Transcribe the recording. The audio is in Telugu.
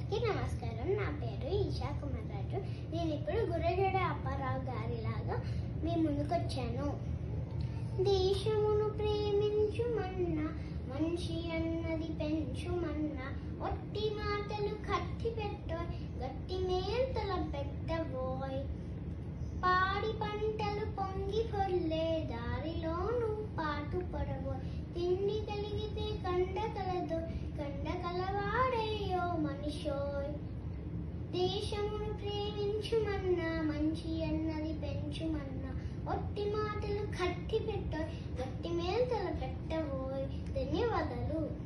అందరికీ నమస్కారం నా పేరు ఈషా కుమార్ రాజు నేను ఇప్పుడు గుర్రజడ అప్పారావు గారిలాగా మీ ముందుకొచ్చాను దేశమును ప్రేమించుమన్నా మనిషి అన్నది పెంచుమన్నా ఒట్టి మాటలు కత్తి పెట్టోయ్ గట్టి మేంతల పెట్టబోయ్ పాడి పంటలు పొంగి పొర్లే దారిలోను పాటు పడబోయ్ తిండి కలిగితే కండ కలదు కండ కలవాడేయో మనిషోయ్ దేశమును ప్రేమించుమన్నా మంచి అన్నది పెంచుమన్నా ఒట్టి మాటలు కట్టి పెట్టోయ్ గట్టి మేల్తల పెట్టబోయ్ ధన్యవాదాలు